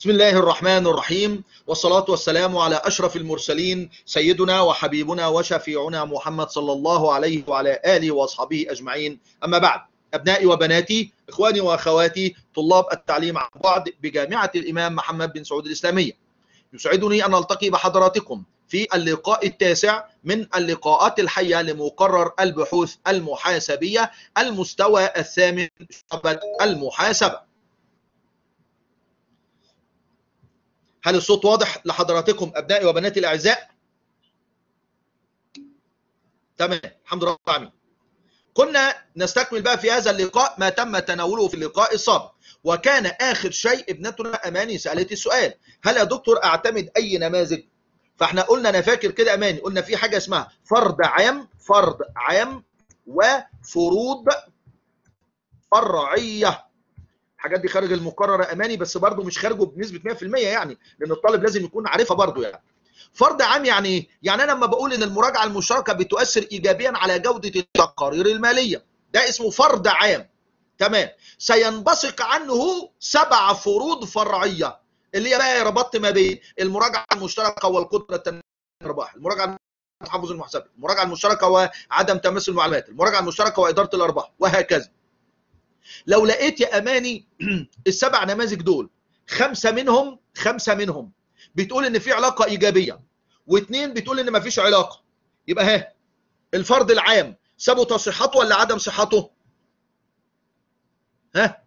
بسم الله الرحمن الرحيم والصلاة والسلام على أشرف المرسلين سيدنا وحبيبنا وشفيعنا محمد صلى الله عليه وعلى آله وأصحابه أجمعين أما بعد أبنائي وبناتي إخواني وأخواتي طلاب التعليم عن بعد بجامعة الإمام محمد بن سعود الإسلامية يسعدني أن ألتقي بحضراتكم في اللقاء التاسع من اللقاءات الحية لمقرر البحوث المحاسبية المستوى الثامن شعبة المحاسبة هل الصوت واضح لحضراتكم أبنائي وبناتي الأعزاء؟ تمام الحمد لله العالمين كنا نستكمل بقى في هذا اللقاء ما تم تناوله في اللقاء السابق وكان آخر شيء ابنتنا أماني سألت السؤال هل يا دكتور أعتمد أي نماذج فاحنا قلنا انا فاكر كده اماني قلنا في حاجه اسمها فرض عام فرض عام وفروض فرعيه الحاجات دي خارج المقرر اماني بس برضه مش خارجه بنسبه 100% يعني لان الطالب لازم يكون عارفها برضه يعني فرض عام يعني ايه يعني انا لما بقول ان المراجعه المشتركه بتؤثر ايجابيا على جوده التقارير الماليه ده اسمه فرض عام تمام سينبثق عنه سبع فروض فرعيه اللي هي بقى ربطت ما بين المراجعه المشتركه والقدره الارباح المراجعه تحفظ المحاسبه المراجعه المشتركه وعدم تماثل المعلومات المراجعه المشتركه واداره الارباح وهكذا لو لقيت يا اماني السبع نماذج دول خمسه منهم خمسه منهم بتقول ان في علاقه ايجابيه واثنين بتقول ان مفيش علاقه يبقى ها الفرض العام ثبت صحته ولا عدم صحته ها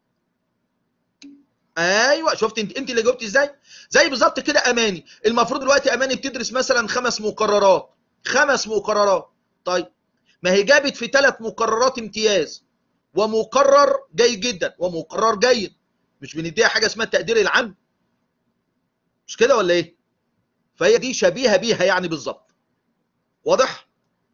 ايوه شفت انت انت اللي جاوبتي ازاي زي بالظبط كده اماني المفروض دلوقتي اماني بتدرس مثلا خمس مقررات خمس مقررات طيب ما هي جابت في ثلاث مقررات امتياز ومقرر جيد جدا ومقرر جيد مش بنديها حاجه اسمها التقدير العام مش كده ولا ايه فهي دي شبيهه بيها يعني بالظبط واضح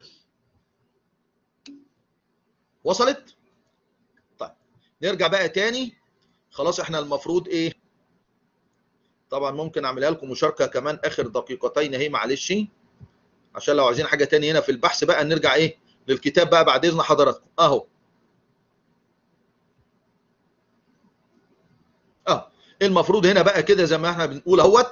وصلت طيب نرجع بقى تاني خلاص احنا المفروض ايه طبعا ممكن اعملها لكم مشاركه كمان اخر دقيقتين اهي معلش عشان لو عايزين حاجه تاني هنا في البحث بقى نرجع ايه للكتاب بقى بعد اذن حضراتكم اهو اه المفروض هنا بقى كده زي ما احنا بنقول اهوت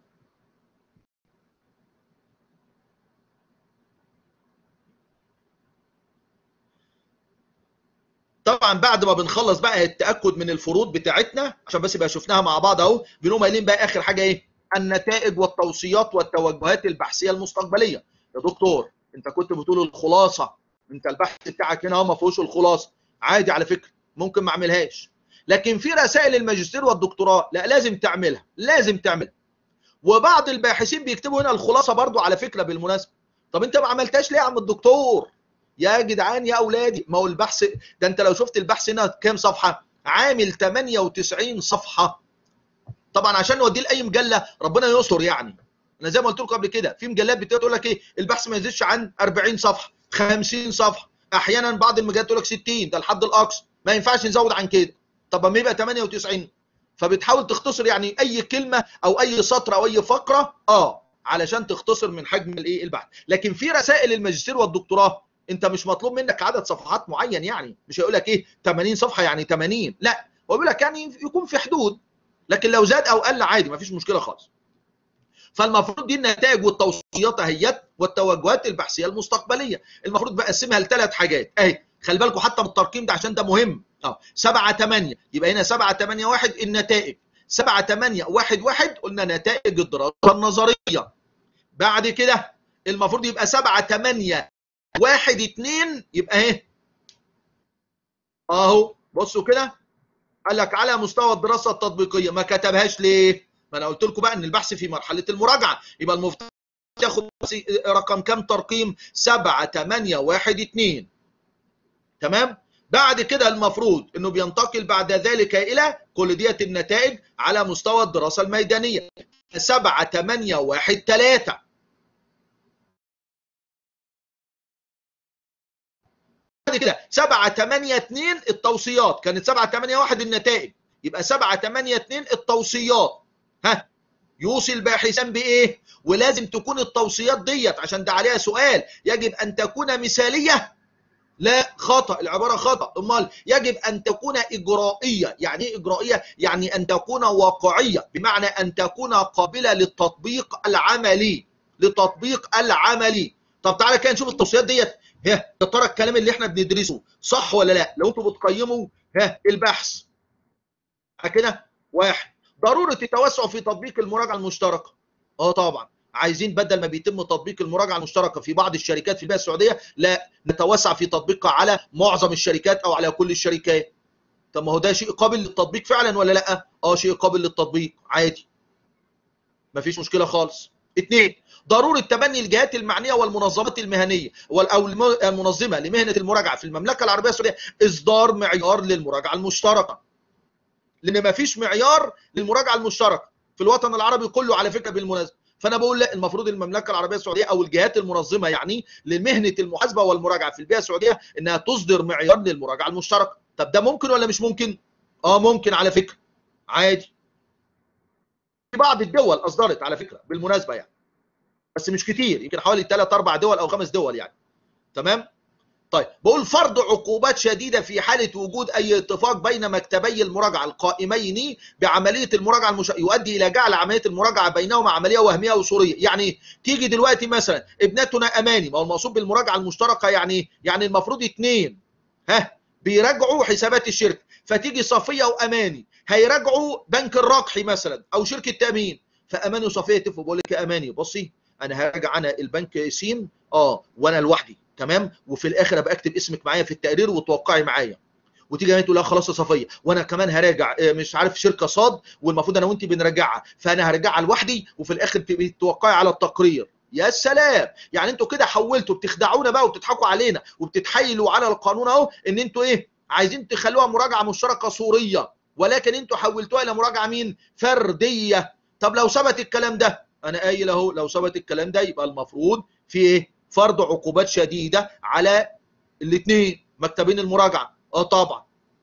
طبعا بعد ما بنخلص بقى التاكد من الفروض بتاعتنا عشان بس يبقى شفناها مع بعض اهو بنقوم قايلين بقى اخر حاجه ايه النتائج والتوصيات والتوجهات البحثيه المستقبليه يا دكتور انت كنت بتقول الخلاصه انت البحث بتاعك هنا اهو ما فيهوش الخلاصه عادي على فكره ممكن ما اعملهاش لكن في رسائل الماجستير والدكتوراه لا لازم تعملها لازم تعملها وبعض الباحثين بيكتبوا هنا الخلاصه برضو على فكره بالمناسبه طب انت ما عملتهاش ليه يا عم الدكتور يا جدعان يا اولادي ما هو البحث ده انت لو شفت البحث هنا كام صفحه عامل 98 صفحه طبعا عشان نوديه لاي مجله ربنا يستر يعني انا زي ما قلت لكم قبل كده في مجلات بتقول لك ايه البحث ما يزيدش عن 40 صفحه 50 صفحه احيانا بعض المجلات تقول لك 60 ده الحد الاقصى ما ينفعش نزود عن كده طب ما يبقى 98 فبتحاول تختصر يعني اي كلمه او اي سطر او اي فقره اه علشان تختصر من حجم الايه البحث لكن في رسائل الماجستير والدكتوراه انت مش مطلوب منك عدد صفحات معين يعني مش هيقول لك ايه 80 صفحه يعني 80 لا هو بيقول لك يعني يكون في حدود لكن لو زاد او قل عادي مفيش مشكله خالص فالمفروض دي النتائج والتوصيات اهيت والتوجهات البحثيه المستقبليه المفروض بقسمها لثلاث حاجات اهي خلي بالكم حتى بالترقيم ده عشان ده مهم اه 7 8 يبقى هنا 7 8 1 النتائج 7 8 1 1 قلنا نتائج الدراسه النظريه بعد كده المفروض يبقى 7 8 1 2 يبقى اهي اهو بصوا كده قال لك على مستوى الدراسه التطبيقيه ما كتبهاش ليه؟ ما انا قلت لكم بقى ان البحث في مرحله المراجعه يبقى المفترض ياخد رقم كام ترقيم 7 8 1 2 تمام؟ بعد كده المفروض انه بينتقل بعد ذلك الى كل ديت النتائج على مستوى الدراسه الميدانيه 7 8 1 3 بعد كده 7 8 2 التوصيات كانت 7 8 1 النتائج يبقى 7 8 2 التوصيات ها يوصي الباحثان بايه ولازم تكون التوصيات ديت عشان ده عليها سؤال يجب ان تكون مثاليه لا خطا العباره خطا امال يجب ان تكون اجرائيه يعني ايه اجرائيه يعني ان تكون واقعيه بمعنى ان تكون قابله للتطبيق العملي للتطبيق العملي طب تعالى كده نشوف التوصيات ديت ها يا ترى الكلام اللي احنا بندرسه صح ولا لا لو انتوا بتقيموا ها البحث كده واحد ضروره التوسع في تطبيق المراجعه المشتركه اه طبعا عايزين بدل ما بيتم تطبيق المراجعه المشتركه في بعض الشركات في البيئه السعوديه لا نتوسع في تطبيقها على معظم الشركات او على كل الشركات طب ما هو ده شيء قابل للتطبيق فعلا ولا لا اه شيء قابل للتطبيق عادي مفيش مشكله خالص اثنين ضروره تبني الجهات المعنيه والمنظمات المهنيه او المنظمه لمهنه المراجعه في المملكه العربيه السعوديه اصدار معيار للمراجعه المشتركه لان مفيش معيار للمراجعه المشتركه في الوطن العربي كله على فكره بالمناسبه فانا بقول لا المفروض المملكه العربيه السعوديه او الجهات المنظمه يعني لمهنه المحاسبه والمراجعه في البيئه السعوديه انها تصدر معيار للمراجعه المشتركه طب ده ممكن ولا مش ممكن اه ممكن على فكره عادي في بعض الدول اصدرت على فكره بالمناسبه يعني بس مش كتير يمكن حوالي 3 4 دول او خمس دول يعني تمام طيب بقول فرض عقوبات شديدة في حالة وجود أي اتفاق بين مكتبي المراجعة القائمين بعملية المراجعة المش... يؤدي إلى جعل عملية المراجعة بينهما عملية وهمية وصورية يعني تيجي دلوقتي مثلا ابنتنا أماني ما هو المقصود بالمراجعة المشتركة يعني يعني المفروض اثنين ها بيراجعوا حسابات الشركة فتيجي صفية وأماني هيراجعوا بنك الرقحي مثلا أو شركة تأمين فأماني وصفية يتفقوا بقول لك يا أماني بصي أنا هراجع أنا البنك سين أه وأنا لوحدي تمام وفي الاخر ابقى اكتب اسمك معايا في التقرير وتوقعي معايا وتيجي تقول لا خلاص يا صفيه وانا كمان هراجع مش عارف شركه صاد والمفروض انا وانت بنراجعها فانا هرجعها لوحدي وفي الاخر توقعي على التقرير يا سلام يعني انتوا كده حولتوا بتخدعونا بقى وبتضحكوا علينا وبتتحايلوا على القانون اهو ان انتوا ايه عايزين تخلوها مراجعه مشتركه صوريه ولكن انتوا حولتوها الى مراجعه مين فرديه طب لو ثبت الكلام ده انا قايل اهو لو ثبت الكلام ده يبقى المفروض في ايه فرض عقوبات شديده على الاثنين مكتبين المراجعه اه طبعا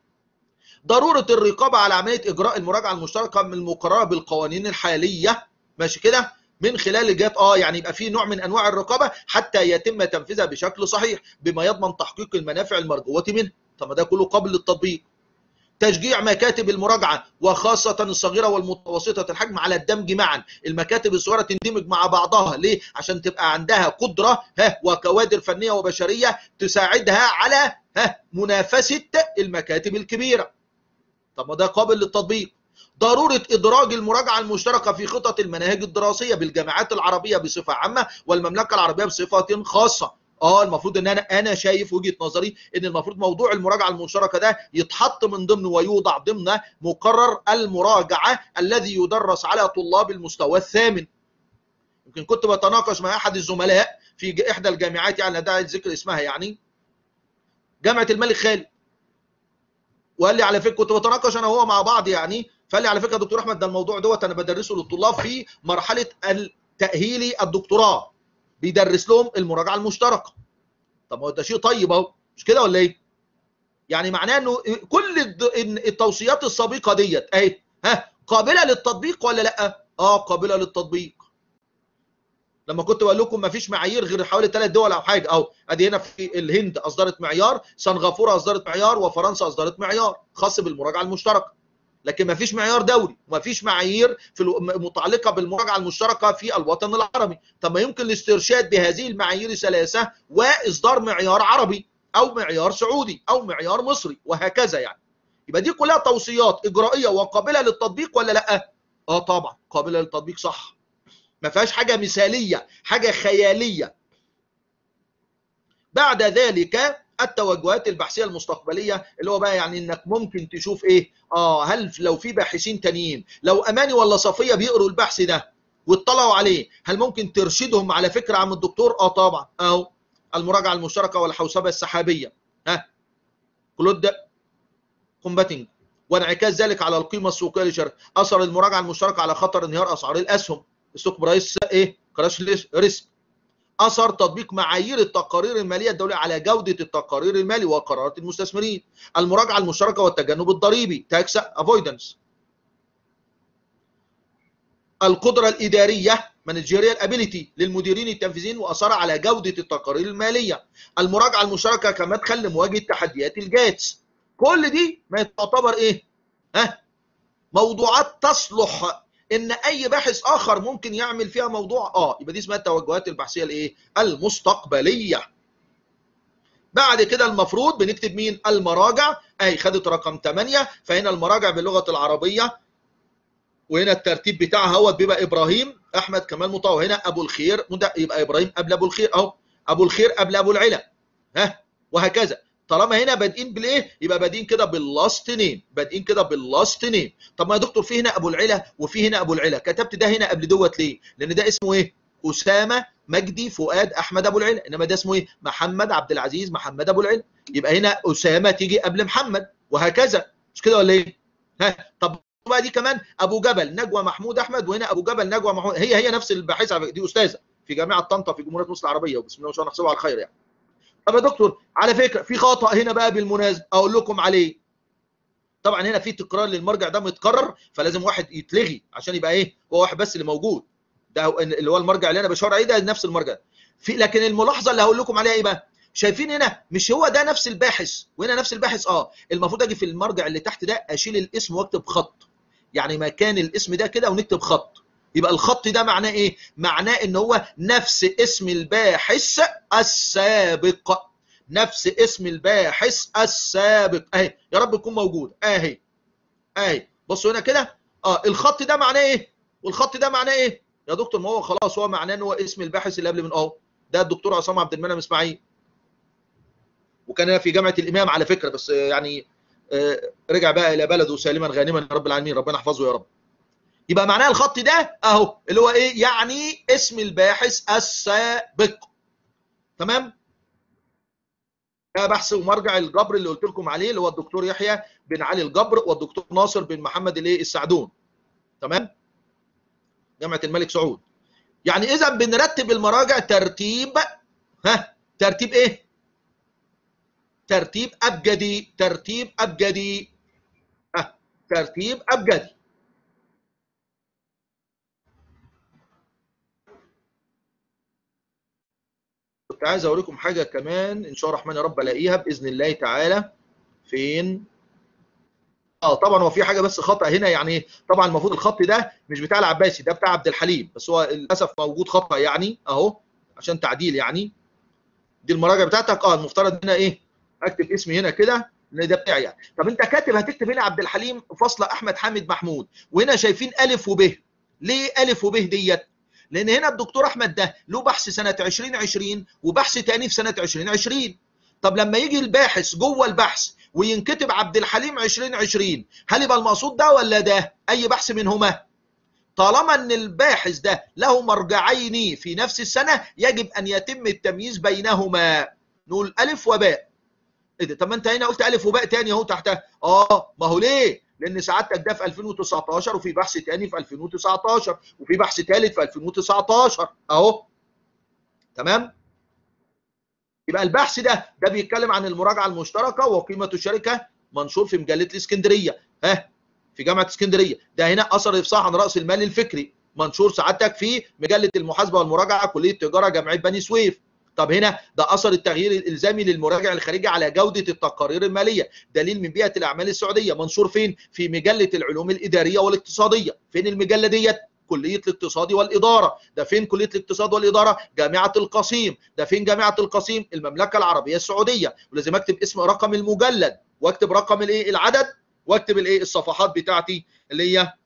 ضروره الرقابه على عمليه اجراء المراجعه المشتركه من المقرره بالقوانين الحاليه ماشي كده من خلال الجهات اه يعني يبقى في نوع من انواع الرقابه حتى يتم تنفيذها بشكل صحيح بما يضمن تحقيق المنافع المرجوه منه طب ده كله قبل للتطبيق تشجيع مكاتب المراجعة وخاصة الصغيرة والمتوسطة الحجم على الدمج معا المكاتب الصغيرة تندمج مع بعضها ليه؟ عشان تبقى عندها قدرة ها وكوادر فنية وبشرية تساعدها على ها منافسة المكاتب الكبيرة طب ما ده قابل للتطبيق ضرورة إدراج المراجعة المشتركة في خطط المناهج الدراسية بالجامعات العربية بصفة عامة والمملكة العربية بصفة خاصة اه المفروض ان انا انا شايف وجهه نظري ان المفروض موضوع المراجعه المشتركه ده يتحط من ضمن ويوضع ضمن مقرر المراجعه الذي يدرس على طلاب المستوى الثامن يمكن كنت بتناقش مع احد الزملاء في احدى الجامعات يعني لا داعي ذكر اسمها يعني جامعه الملك خالد وقال لي على فكره كنت بتناقش انا وهو مع بعض يعني فقال لي على فكره يا دكتور احمد ده الموضوع دوت انا بدرسه للطلاب في مرحله التاهيلي الدكتوراه بيدرس لهم المراجعه المشتركه طب ما ده شيء طيب اهو مش كده ولا ايه يعني معناه انه كل التوصيات السابقه ديت اهي ها قابله للتطبيق ولا لا اه قابله للتطبيق لما كنت بقول لكم ما فيش معايير غير حوالي ثلاث دول او حاجه او ادي هنا في الهند اصدرت معيار سنغافوره اصدرت معيار وفرنسا اصدرت معيار خاص بالمراجعه المشتركه لكن ما فيش معيار دولي وما فيش معايير في متعلقه بالمراجعه المشتركه في الوطن العربي طب ما يمكن الاسترشاد بهذه المعايير الثلاثه واصدار معيار عربي او معيار سعودي او معيار مصري وهكذا يعني يبقى دي كلها توصيات اجرائيه وقابله للتطبيق ولا لا اه طبعا قابله للتطبيق صح ما فيهاش حاجه مثاليه حاجه خياليه بعد ذلك التوجهات البحثيه المستقبليه اللي هو بقى يعني انك ممكن تشوف ايه اه هل لو في باحثين تانيين لو اماني ولا صفيه بيقروا البحث ده واطلعوا عليه هل ممكن ترشدهم على فكره عن الدكتور اه طبعا اهو المراجعه المشتركه والحوسبه السحابيه ها كلود كومباتنج وانعكاس ذلك على القيمه السوقيه للشركه اثر المراجعه المشتركه على خطر انهيار اسعار الاسهم ستوك برايس ايه كراش ريسك اثر تطبيق معايير التقارير الماليه الدوليه على جوده التقارير المالي وقرارات المستثمرين المراجعه المشتركه والتجنب الضريبي تاكس افويدنس القدره الاداريه مانجيريال ابيليتي للمديرين التنفيذيين واثار على جوده التقارير الماليه المراجعه المشتركه كمدخل لمواجهه تحديات الجاتس كل دي ما تعتبر ايه ها موضوعات تصلح ان اي باحث اخر ممكن يعمل فيها موضوع اه يبقى دي اسمها التوجهات البحثيه الايه المستقبليه بعد كده المفروض بنكتب مين المراجع اهي خدت رقم 8 فهنا المراجع باللغه العربيه وهنا الترتيب بتاعها هو بيبقى ابراهيم احمد كمال مطاوع هنا ابو الخير يبقى ابراهيم قبل ابو الخير اهو ابو الخير قبل ابو العلا ها وهكذا طالما هنا بادئين بالايه يبقى بادئين كده باللاست نيم بادئين كده باللاست نيم طب ما يا دكتور في هنا ابو العلا وفي هنا ابو العلا كتبت ده هنا قبل دوت ليه لان ده اسمه ايه اسامه مجدي فؤاد احمد ابو العلا انما ده اسمه ايه محمد عبد العزيز محمد ابو العلا يبقى هنا اسامه تيجي قبل محمد وهكذا مش كده ولا ايه ها طب بقى دي كمان ابو جبل نجوى محمود احمد وهنا ابو جبل نجوى محمود هي هي نفس الباحثه دي استاذه في جامعه طنطا في جمهوريه مصر العربيه وبسم الله ما شاء الله نحسبها على الخير يعني طب يا دكتور على فكره في خطا هنا بقى بالمناسبه اقول لكم عليه طبعا هنا في تكرار للمرجع ده متكرر فلازم واحد يتلغي عشان يبقى ايه هو واحد بس اللي موجود ده اللي هو المرجع اللي انا بشاور عليه ده نفس المرجع في لكن الملاحظه اللي هقول لكم عليها ايه بقى شايفين هنا مش هو ده نفس الباحث وهنا نفس الباحث اه المفروض اجي في المرجع اللي تحت ده اشيل الاسم واكتب خط يعني مكان الاسم ده كده ونكتب خط يبقى الخط ده معناه ايه معناه ان هو نفس اسم الباحث السابق نفس اسم الباحث السابق اهي يا رب يكون موجود اهي اهي بصوا هنا كده اه الخط ده معناه ايه والخط ده معناه ايه يا دكتور ما هو خلاص هو معناه ان هو اسم الباحث اللي قبل من اهو ده الدكتور عصام عبد المنعم اسماعيل وكان في جامعه الامام على فكره بس يعني رجع بقى الى بلده سالما غانما يا رب العالمين ربنا يحفظه يا رب يبقى معناه الخط ده اهو اللي هو ايه يعني اسم الباحث السابق تمام ده بحث ومرجع الجبر اللي قلت لكم عليه اللي هو الدكتور يحيى بن علي الجبر والدكتور ناصر بن محمد الايه السعدون تمام جامعه الملك سعود يعني اذا بنرتب المراجع ترتيب ها ترتيب ايه ترتيب ابجدي ترتيب ابجدي ها ترتيب ابجدي كنت عايز اوريكم حاجه كمان ان شاء الله الرحمن يا رب الاقيها باذن الله تعالى فين اه طبعا هو في حاجه بس خطا هنا يعني طبعا المفروض الخط ده مش بتاع العباسي ده بتاع عبد الحليم بس هو للاسف موجود خطا يعني اهو عشان تعديل يعني دي المراجع بتاعتك اه المفترض هنا ايه اكتب اسمي هنا كده لان ده بتاعي يعني طب انت كاتب هتكتب هنا عبد الحليم فاصله احمد حامد محمود وهنا شايفين الف وب ليه الف وب ديت لان هنا الدكتور احمد ده له بحث سنه 2020 وبحث تاني في سنه 2020 طب لما يجي الباحث جوه البحث وينكتب عبد الحليم 2020 هل يبقى المقصود ده ولا ده اي بحث منهما طالما ان الباحث ده له مرجعين في نفس السنه يجب ان يتم التمييز بينهما نقول الف وباء ايه ده طب ما انت هنا قلت الف وباء تاني اهو تحتها اه ما هو ليه لان سعادتك ده في 2019 وفي بحث تاني في 2019 وفي بحث ثالث في 2019 اهو تمام يبقى البحث ده ده بيتكلم عن المراجعه المشتركه وقيمه الشركه منشور في مجله الاسكندريه ها في جامعه اسكندريه ده هنا اثر افصاح عن راس المال الفكري منشور سعادتك في مجله المحاسبه والمراجعه كليه التجاره جامعه بني سويف طب هنا ده اثر التغيير الالزامي للمراجع الخارجي على جوده التقارير الماليه دليل من بيئه الاعمال السعوديه منشور فين في مجله العلوم الاداريه والاقتصاديه فين المجله ديت كليه الاقتصاد والاداره ده فين كليه الاقتصاد والاداره جامعه القصيم ده فين جامعه القصيم المملكه العربيه السعوديه ولازم اكتب اسم رقم المجلد واكتب رقم الايه العدد واكتب الايه الصفحات بتاعتي اللي هي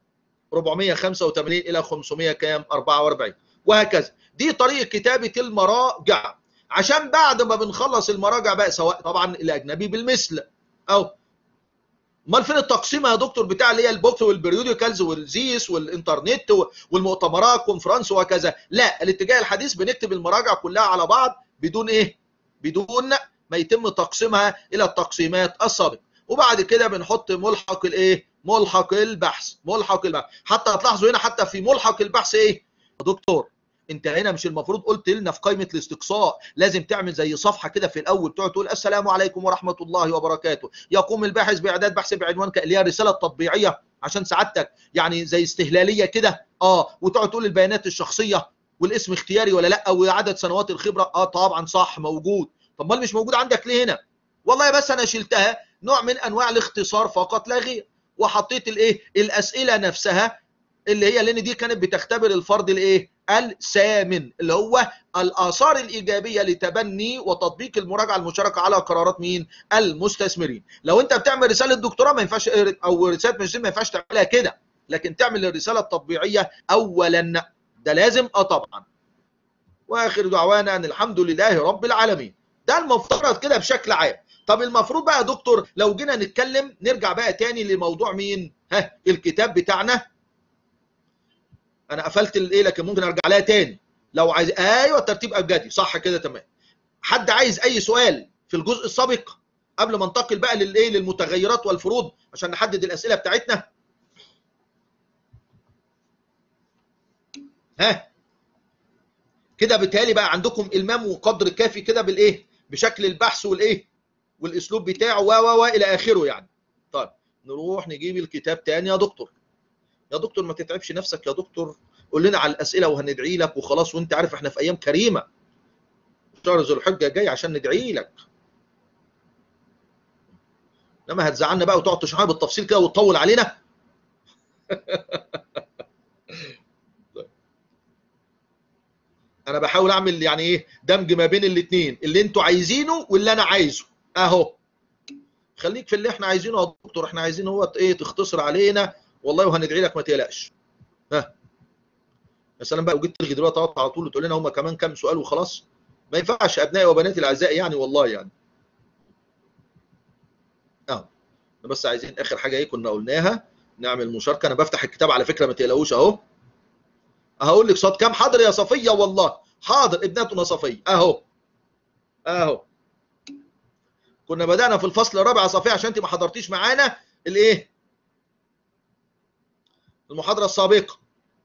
485 الى 500 كام 44 وهكذا دي طريقه كتابه المراجع عشان بعد ما بنخلص المراجع بقى سواء طبعا الاجنبي بالمثل او امال فين التقسيم يا دكتور بتاع اللي هي البوكس والبريوديكالز والزيس والانترنت والمؤتمرات كونفرنس وكذا لا الاتجاه الحديث بنكتب المراجع كلها على بعض بدون ايه بدون ما يتم تقسيمها الى التقسيمات السابقه وبعد كده بنحط ملحق الايه ملحق البحث ملحق البحث حتى هتلاحظوا هنا حتى في ملحق البحث ايه يا دكتور انت هنا مش المفروض قلت لنا في قائمه الاستقصاء لازم تعمل زي صفحه كده في الاول تقعد تقول السلام عليكم ورحمه الله وبركاته يقوم الباحث باعداد بحث بعنوان اللي هي رساله تطبيعيه عشان سعادتك يعني زي استهلاليه كده اه وتقعد تقول البيانات الشخصيه والاسم اختياري ولا لا وعدد سنوات الخبره اه طبعا صح موجود طب ما مش موجود عندك ليه هنا والله بس انا شلتها نوع من انواع الاختصار فقط لا غير وحطيت الايه الاسئله نفسها اللي هي لان دي كانت بتختبر الفرد الايه الثامن اللي هو الاثار الايجابيه لتبني وتطبيق المراجعه المشتركه على قرارات مين المستثمرين لو انت بتعمل رساله دكتوراه ما ينفعش او رساله ماجستير ما ينفعش تعملها كده لكن تعمل الرساله التطبيعيه اولا ده لازم اه طبعا واخر دعوانا ان الحمد لله رب العالمين ده المفترض كده بشكل عام طب المفروض بقى يا دكتور لو جينا نتكلم نرجع بقى تاني لموضوع مين ها الكتاب بتاعنا انا قفلت الايه لكن ممكن ارجع لها تاني لو عايز ايوه الترتيب ابجدي صح كده تمام حد عايز اي سؤال في الجزء السابق قبل ما ننتقل بقى للايه للمتغيرات والفروض عشان نحدد الاسئله بتاعتنا ها كده بالتالي بقى عندكم المام وقدر كافي كده بالايه بشكل البحث والايه والاسلوب بتاعه و و و الى اخره يعني طيب نروح نجيب الكتاب تاني يا دكتور يا دكتور ما تتعبش نفسك يا دكتور قول لنا على الاسئله وهندعي لك وخلاص وانت عارف احنا في ايام كريمه شهر ذو الحجه جاي عشان ندعي لك لما هتزعلنا بقى وتقعد تشرحها بالتفصيل كده وتطول علينا انا بحاول اعمل يعني ايه دمج ما بين الاثنين اللي انتوا عايزينه واللي انا عايزه اهو خليك في اللي احنا عايزينه يا دكتور احنا عايزين هو ايه تختصر علينا والله وهندعي لك ما تقلقش ها يا سلام بقى وجيت تلغي دلوقتي على طول وتقول لنا هم كمان كام سؤال وخلاص ما ينفعش ابنائي وبناتي الاعزاء يعني والله يعني اه بس عايزين اخر حاجه ايه كنا قلناها نعمل مشاركه انا بفتح الكتاب على فكره ما تقلقوش اهو هقول لك صوت كام حاضر يا صفيه والله حاضر ابنتنا صفيه اهو اهو كنا بدانا في الفصل الرابع يا صفيه عشان انت ما حضرتيش معانا الايه المحاضره السابقه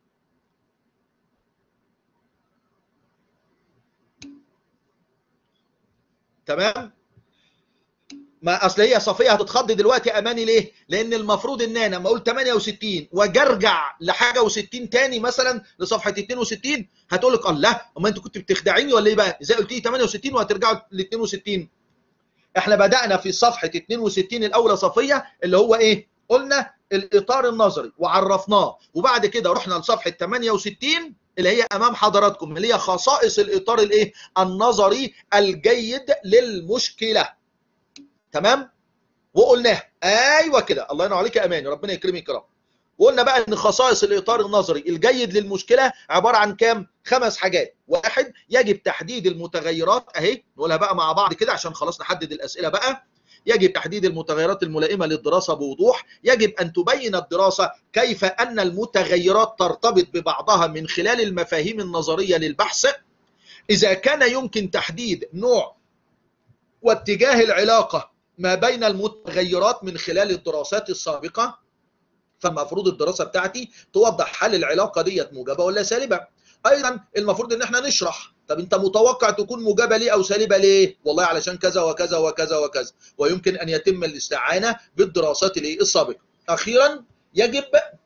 تمام ما اصل هي صفيه هتتخض دلوقتي اماني ليه؟ لان المفروض ان انا لما اقول 68 واجي ارجع لحاجه و60 تاني مثلا لصفحه 62 هتقول لك الله اما انت كنت بتخدعيني ولا ايه بقى؟ ازاي قلت لي 68 وهترجعوا ل 62 احنا بدانا في صفحه 62 الاولى صفيه اللي هو ايه؟ قلنا الاطار النظري وعرفناه وبعد كده رحنا لصفحه 68 اللي هي امام حضراتكم اللي هي خصائص الاطار الايه؟ النظري الجيد للمشكله تمام وقلناها ايوه كده الله ينور عليك يا امان ربنا يكرمك يا رب وقلنا بقى ان خصائص الاطار النظري الجيد للمشكله عباره عن كام خمس حاجات واحد يجب تحديد المتغيرات اهي نقولها بقى مع بعض كده عشان خلاص نحدد الاسئله بقى يجب تحديد المتغيرات الملائمه للدراسه بوضوح يجب ان تبين الدراسه كيف ان المتغيرات ترتبط ببعضها من خلال المفاهيم النظريه للبحث اذا كان يمكن تحديد نوع واتجاه العلاقه ما بين المتغيرات من خلال الدراسات السابقة فالمفروض الدراسة بتاعتي توضح هل العلاقة ديت موجبة ولا سالبة أيضا المفروض إن احنا نشرح طب أنت متوقع تكون موجبة ليه أو سالبة ليه والله علشان كذا وكذا وكذا وكذا ويمكن أن يتم الاستعانة بالدراسات السابقة أخيرا يجب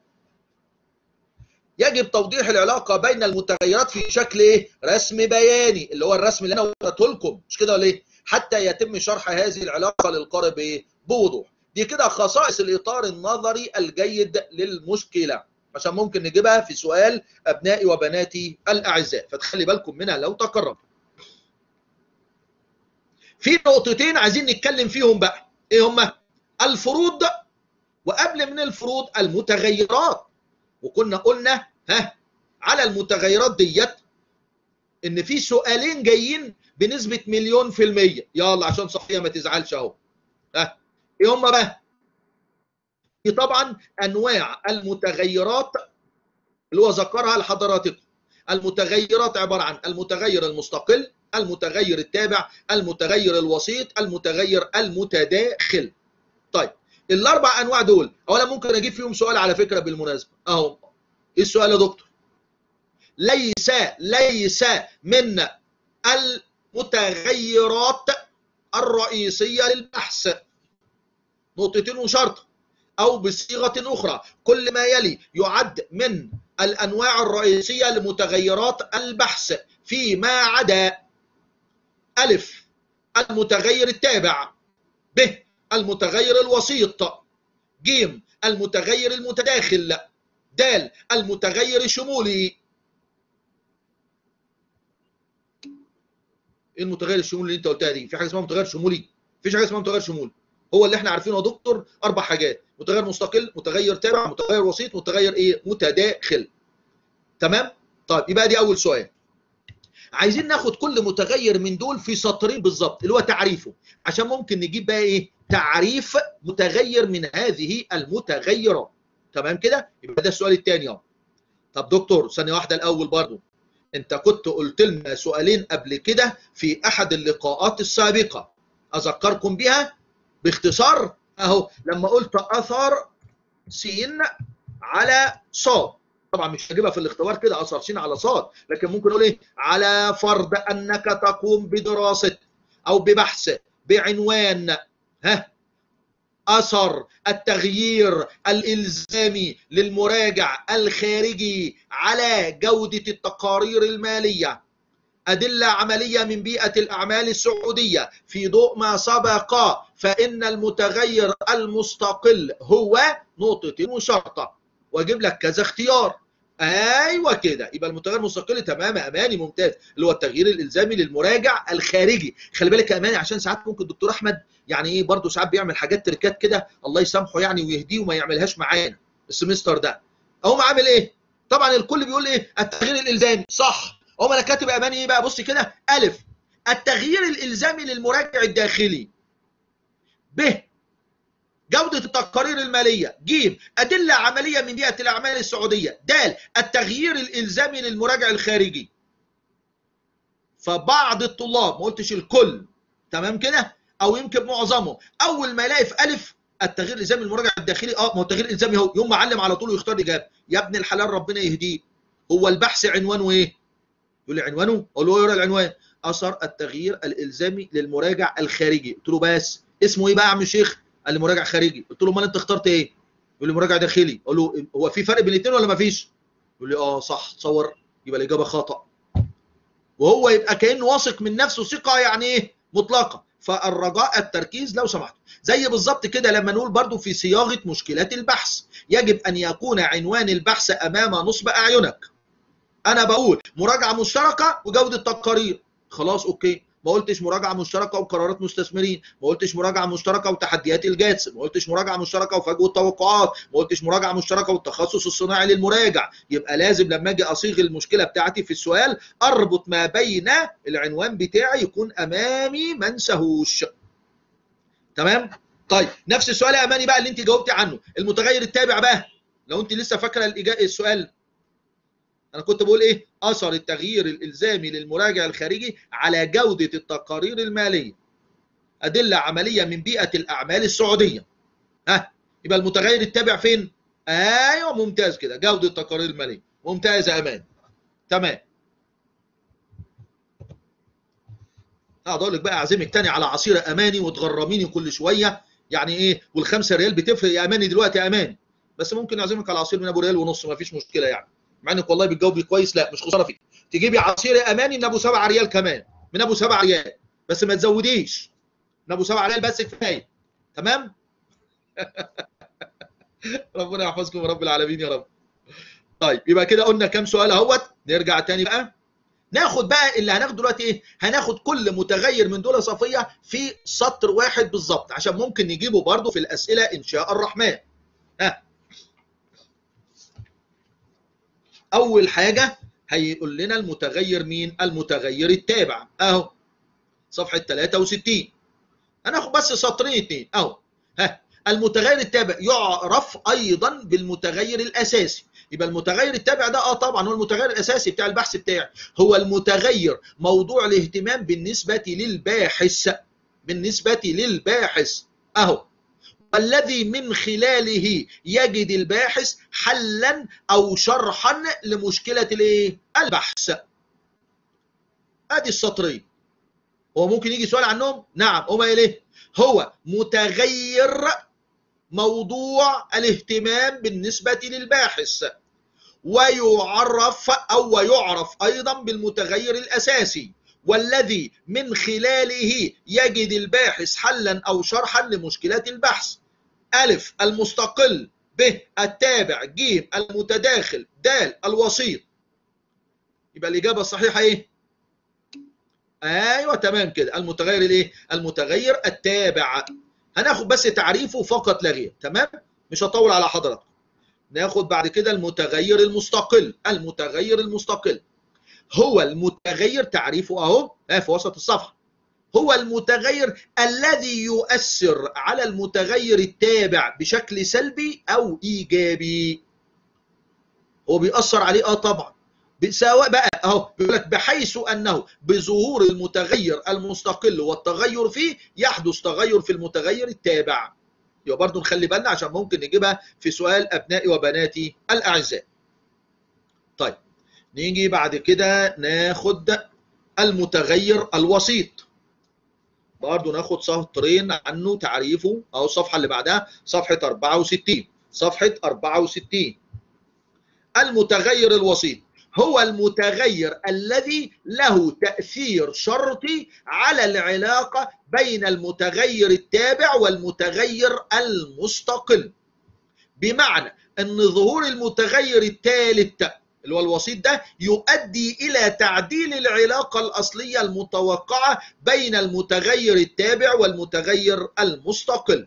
يجب توضيح العلاقة بين المتغيرات في شكل ايه؟ رسم بياني اللي هو الرسم اللي انا وريته لكم مش كده ولا ايه؟ حتى يتم شرح هذه العلاقة للقارئ بوضوح دي كده خصائص الإطار النظري الجيد للمشكلة عشان ممكن نجيبها في سؤال أبنائي وبناتي الأعزاء فتخلي بالكم منها لو تكرر في نقطتين عايزين نتكلم فيهم بقى ايه هما الفروض وقبل من الفروض المتغيرات وكنا قلنا ها على المتغيرات ديت ان في سؤالين جايين بنسبة مليون في المية يلا عشان صفية ما تزعلش اهو ها ايه هم بقى في طبعا انواع المتغيرات اللي هو ذكرها لحضراتكم المتغيرات عبارة عن المتغير المستقل المتغير التابع المتغير الوسيط المتغير المتداخل طيب الاربع انواع دول اولا ممكن اجيب فيهم سؤال على فكرة بالمناسبة اهو ايه السؤال يا دكتور ليس ليس من المتغيرات الرئيسية للبحث نقطتين وشرط أو بصيغة أخرى كل ما يلي يعد من الأنواع الرئيسية لمتغيرات البحث فيما عدا ألف المتغير التابع ب المتغير الوسيط ج المتغير المتداخل د المتغير الشمولي ايه المتغير الشمولي اللي انت قلتها دي في حاجه اسمها متغير شمولي مفيش حاجه اسمها متغير شمولي هو اللي احنا عارفينه يا دكتور اربع حاجات متغير مستقل متغير تابع متغير وسيط متغير ايه متداخل تمام طيب يبقى دي اول سؤال عايزين ناخد كل متغير من دول في سطرين بالظبط اللي هو تعريفه عشان ممكن نجيب بقى ايه تعريف متغير من هذه المتغيرات تمام كده يبقى ده السؤال الثاني اهو طب دكتور ثانيه واحده الاول برضو انت كنت قلت لنا سؤالين قبل كده في احد اللقاءات السابقه اذكركم بها باختصار اهو لما قلت اثر س على صاد طبعا مش هجيبها في الاختبار كده اثر س على صاد لكن ممكن اقول ايه على فرض انك تقوم بدراسه او ببحث بعنوان ها اثر التغيير الالزامي للمراجع الخارجي على جوده التقارير الماليه أدلة عملية من بيئة الأعمال السعودية في ضوء ما سبق فإن المتغير المستقل هو نقطة وشرطة وأجيب لك كذا اختيار ايوه كده يبقى المتغير المستقل تمام اماني ممتاز اللي هو التغيير الالزامي للمراجع الخارجي خلي بالك يا اماني عشان ساعات ممكن الدكتور احمد يعني ايه برضه ساعات بيعمل حاجات تركات كده الله يسامحه يعني ويهديه وما يعملهاش معانا السمستر ده اقوم عامل ايه طبعا الكل بيقول ايه التغيير الالزامي صح اقوم انا كاتب يا اماني ايه بقى بص كده الف التغيير الالزامي للمراجع الداخلي ب جودة التقارير المالية ج أدلة عملية من بيئة الأعمال السعودية د التغيير الإلزامي للمراجع الخارجي فبعض الطلاب ما قلتش الكل تمام كده أو يمكن معظمه أول ما يلاقي في ألف التغيير الإلزامي للمراجع الداخلي اه ما هو التغيير الإلزامي اهو يوم معلم على طول ويختار الإجابة يا ابن الحلال ربنا يهديه هو البحث عنوانه إيه؟ يقول لي عنوانه؟ أقول له يقرا العنوان أثر التغيير الإلزامي للمراجع الخارجي قلت له بس اسمه إيه بقى يا عم الشيخ؟ قال لي مراجع خارجي قلت له امال انت اخترت ايه يقول لي مراجع داخلي اقول له هو في فرق بين الاثنين ولا ما فيش يقول لي اه صح تصور يبقى الاجابه خطا وهو يبقى كانه واثق من نفسه ثقه يعني ايه مطلقه فالرجاء التركيز لو سمحت زي بالظبط كده لما نقول برضو في صياغه مشكلات البحث يجب ان يكون عنوان البحث امام نصب اعينك انا بقول مراجعه مشتركه وجوده تقارير خلاص اوكي ما قلتش مراجعه مشتركه وقرارات مستثمرين ما قلتش مراجعه مشتركه وتحديات الجاتس ما قلتش مراجعه مشتركه وفجوه التوقعات ما قلتش مراجعه مشتركه والتخصص الصناعي للمراجع يبقى لازم لما اجي اصيغ المشكله بتاعتي في السؤال اربط ما بين العنوان بتاعي يكون امامي ما انساهوش تمام طيب نفس السؤال يا اماني بقى اللي انت جاوبتي عنه المتغير التابع بقى لو انت لسه فاكره السؤال انا كنت بقول ايه اثر التغيير الالزامي للمراجع الخارجي على جوده التقارير الماليه ادله عمليه من بيئه الاعمال السعوديه ها يبقى المتغير التابع فين ايوه ممتاز كده جوده التقارير الماليه ممتاز يا امان تمام اقعد اقول لك بقى اعزمك تاني على عصير اماني وتغرميني كل شويه يعني ايه والخمسة ريال بتفرق يا اماني دلوقتي يا اماني بس ممكن اعزمك على عصير من ابو ريال ونص ما فيش مشكله يعني مع انك والله بتجاوبي كويس لا مش خساره فيك تجيبي عصير اماني من ابو 7 ريال كمان من ابو 7 ريال بس ما تزوديش من ابو 7 ريال بس كفايه تمام ربنا يحفظكم يا رب العالمين يا رب طيب يبقى كده قلنا كام سؤال اهوت نرجع تاني بقى ناخد بقى اللي هناخده دلوقتي ايه هناخد كل متغير من دول صفيه في سطر واحد بالظبط عشان ممكن نجيبه برضه في الاسئله ان شاء الرحمن ها اول حاجه هيقول لنا المتغير مين المتغير التابع اهو صفحه 63 هناخد بس سطرين اتنين اهو ها المتغير التابع يعرف ايضا بالمتغير الاساسي يبقى المتغير التابع ده اه طبعا هو المتغير الاساسي بتاع البحث بتاعي هو المتغير موضوع الاهتمام بالنسبه للباحث بالنسبه للباحث اهو والذي من خلاله يجد الباحث حلا او شرحا لمشكله الايه البحث ادي السطرين هو ممكن يجي سؤال عنهم نعم هما ايه هو متغير موضوع الاهتمام بالنسبه للباحث ويعرف او ويعرف ايضا بالمتغير الاساسي والذي من خلاله يجد الباحث حلا او شرحا لمشكلات البحث ألف المستقل ب التابع ج المتداخل د الوسيط يبقى الإجابة الصحيحة إيه؟ أيوة تمام كده المتغير الإيه؟ المتغير التابع هناخد بس تعريفه فقط لا غير تمام؟ مش هطول على حضراتكم ناخد بعد كده المتغير المستقل المتغير المستقل هو المتغير تعريفه اهو في وسط الصفحه هو المتغير الذي يؤثر على المتغير التابع بشكل سلبي او ايجابي هو بيأثر عليه اه طبعا سواء بقى اهو بيقول لك بحيث انه بظهور المتغير المستقل والتغير فيه يحدث تغير في المتغير التابع يبقى برضه نخلي بالنا عشان ممكن نجيبها في سؤال ابنائي وبناتي الاعزاء طيب نيجي بعد كده ناخد المتغير الوسيط برضه ناخد سطرين عنه تعريفه او الصفحه اللي بعدها صفحه 64 صفحه 64 المتغير الوسيط هو المتغير الذي له تأثير شرطي على العلاقة بين المتغير التابع والمتغير المستقل بمعنى أن ظهور المتغير الثالث اللي هو الوسيط ده يؤدي إلى تعديل العلاقة الأصلية المتوقعة بين المتغير التابع والمتغير المستقل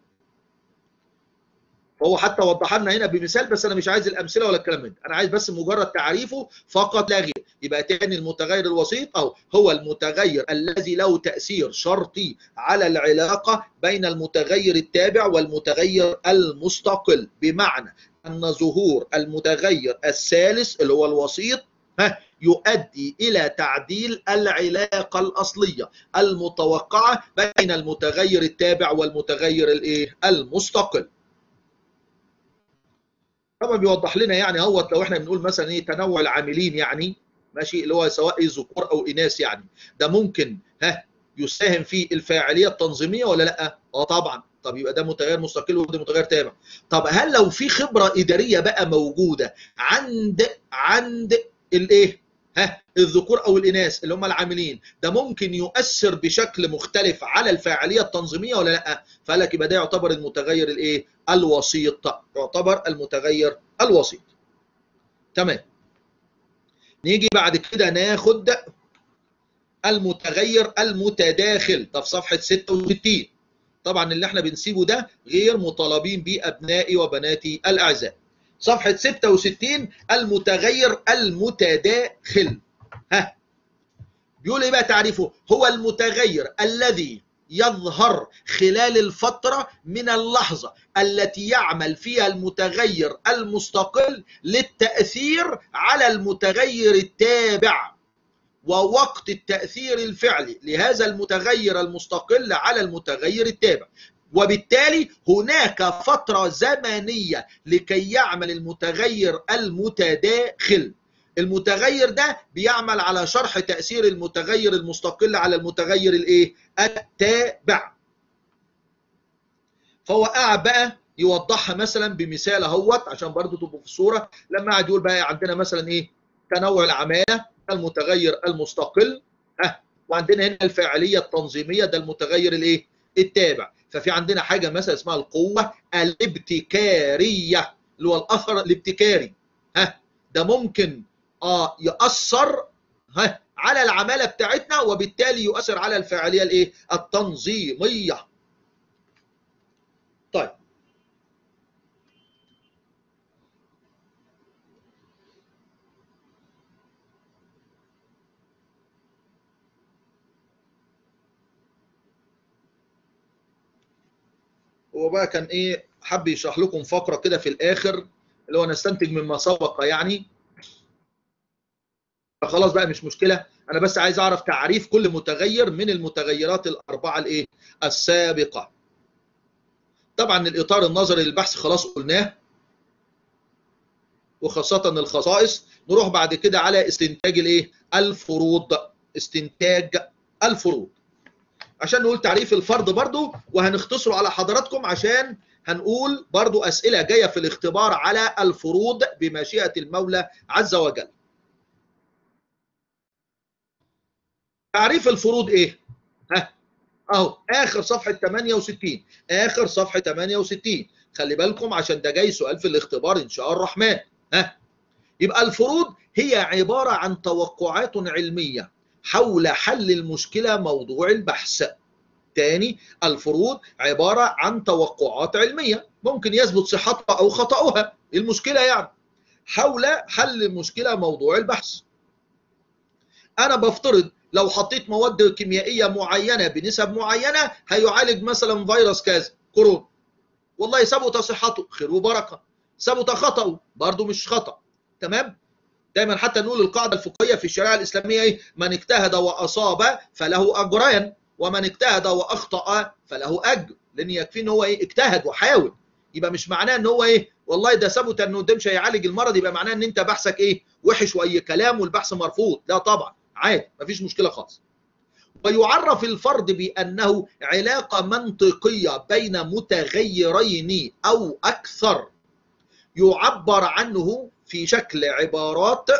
فهو حتى وضح لنا هنا بمثال بس انا مش عايز الامثله ولا الكلام من انا عايز بس مجرد تعريفه فقط لا غير يبقى تاني المتغير الوسيط او هو المتغير الذي له تاثير شرطي على العلاقه بين المتغير التابع والمتغير المستقل بمعنى ان ظهور المتغير الثالث اللي هو الوسيط يؤدي الى تعديل العلاقه الاصليه المتوقعه بين المتغير التابع والمتغير الايه المستقل طبعا بيوضح لنا يعني اهوت لو احنا بنقول مثلا ايه تنوع العاملين يعني ماشي اللي هو سواء ذكور او اناث يعني ده ممكن ها يساهم في الفاعليه التنظيميه ولا لا؟ اه طبعا طب يبقى ده متغير مستقل وده متغير تابع طب هل لو في خبره اداريه بقى موجوده عند عند الايه؟ ها الذكور او الاناث اللي هم العاملين ده ممكن يؤثر بشكل مختلف على الفاعليه التنظيميه ولا لا فقال لك يبقى ده يعتبر المتغير الايه الوسيط يعتبر المتغير الوسيط تمام نيجي بعد كده ناخد المتغير المتداخل ده في صفحه 66 طبعا اللي احنا بنسيبه ده غير مطالبين بيه ابنائي وبناتي الاعزاء صفحة 66 المتغير المتداخل ها بيقول ايه بقى تعريفه هو المتغير الذي يظهر خلال الفترة من اللحظة التي يعمل فيها المتغير المستقل للتأثير على المتغير التابع ووقت التأثير الفعلي لهذا المتغير المستقل على المتغير التابع وبالتالي هناك فترة زمنية لكي يعمل المتغير المتداخل المتغير ده بيعمل على شرح تأثير المتغير المستقل على المتغير الايه التابع فهو قاعد بقى يوضحها مثلا بمثال اهوت عشان برضو تبقوا في الصورة لما قاعد يقول بقى عندنا مثلا ايه تنوع العمالة المتغير المستقل ها وعندنا هنا الفاعلية التنظيمية ده المتغير الايه التابع ففي عندنا حاجه مثلا اسمها القوه الابتكاريه اللي هو الاثر الابتكاري ها ده ممكن اه ياثر ها على العماله بتاعتنا وبالتالي يؤثر على الفاعليه الايه التنظيميه طيب هو بقى كان ايه حب يشرح لكم فقره كده في الاخر اللي هو نستنتج مما سبق يعني خلاص بقى مش مشكله انا بس عايز اعرف تعريف كل متغير من المتغيرات الاربعه الايه السابقه طبعا الاطار النظري للبحث خلاص قلناه وخاصه الخصائص نروح بعد كده على استنتاج الايه الفروض استنتاج الفروض عشان نقول تعريف الفرض برضو وهنختصره على حضراتكم عشان هنقول برضو أسئلة جاية في الاختبار على الفروض بمشيئة المولى عز وجل تعريف الفروض ايه ها اهو اخر صفحه 68 اخر صفحه 68 خلي بالكم عشان ده جاي سؤال في الاختبار ان شاء الرحمن ها يبقى الفروض هي عباره عن توقعات علميه حول حل المشكله موضوع البحث تاني الفروض عباره عن توقعات علميه ممكن يثبت صحتها او خطاها المشكله يعني حول حل المشكله موضوع البحث انا بفترض لو حطيت مواد كيميائيه معينه بنسب معينه هيعالج مثلا فيروس كذا كورونا والله ثبت صحته خير وبركه ثبت خطأه برضه مش خطأ تمام دايما حتى نقول القاعده الفقهيه في الشريعه الاسلاميه ايه من اجتهد واصاب فله اجران ومن اجتهد واخطا فله اجر لان يكفي ان هو ايه اجتهد وحاول يبقى مش معناه ان هو ايه والله ده ثبت انه ده مش هيعالج المرض يبقى معناه ان انت بحثك ايه وحش واي كلام والبحث مرفوض لا طبعا عادي مفيش مشكله خالص ويعرف الفرد بانه علاقه منطقيه بين متغيرين او اكثر يعبر عنه في شكل عبارات